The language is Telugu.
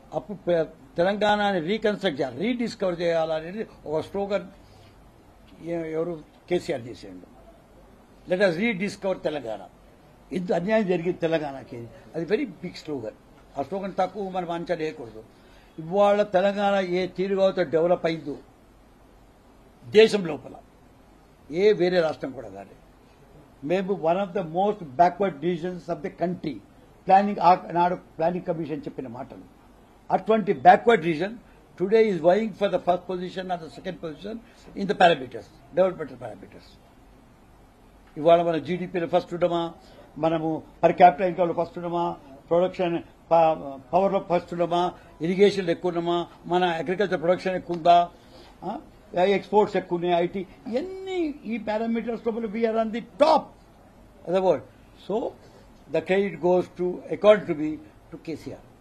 అప్పుడు పె- తెలంగాణని రీకన్స్ట్రక్ట్ చేయాలి రీడిస్కవర్ చేయాలనేది ఒక స్లోగన్ ఎ- ఎవరు కేసీఆర్ చేసేయండు లెట్ అస్ రీడిస్కవర్ తెలంగాణ ఇంత అన్యాయం జరిగింది తెలంగాణకి అది వెరీ బిగ్ స్లోగన్ ఆ స్లోగన్ తక్కువ మనం అంచనా వేయకూడదు ఇవాళ తెలంగాణ ఏ తీరుగా డెవలప్ అయిందో దేశం లోపల ఏ వేరే రాష్ట్రం కూడా కాదు మేము one of the most backward divisions of the country planning నాడు ప్లానింగ్ కమిషన్ చెప్పిన మాటలు అటువంటి backward region today is vying for the first position or the second position in the parameters developmental parameters ఇవాళ మన జీడిపిలో ఫస్ట్ ఉండమా మనము పర్ క్యాపిటల్ ఇన్కమ్లో ఫస్ట్ ఉండమా ప్రొడక్షన్ పవర్లో ఫస్ట్ ఉండమా ఇరిగేషన్ ఎక్కువ ఉన్నామా మన అగ్రికల్చర్ ప్రొడక్షన్ ఎక్కువ ఉందా ఎక్స్పోర్ట్స్ ఎక్కువ ఉన్నాయి ఐటీ ఇవన్నీ ఈ పారామీటర్స్ లోపల we are on the top the world so the credit goes to according to be to KCR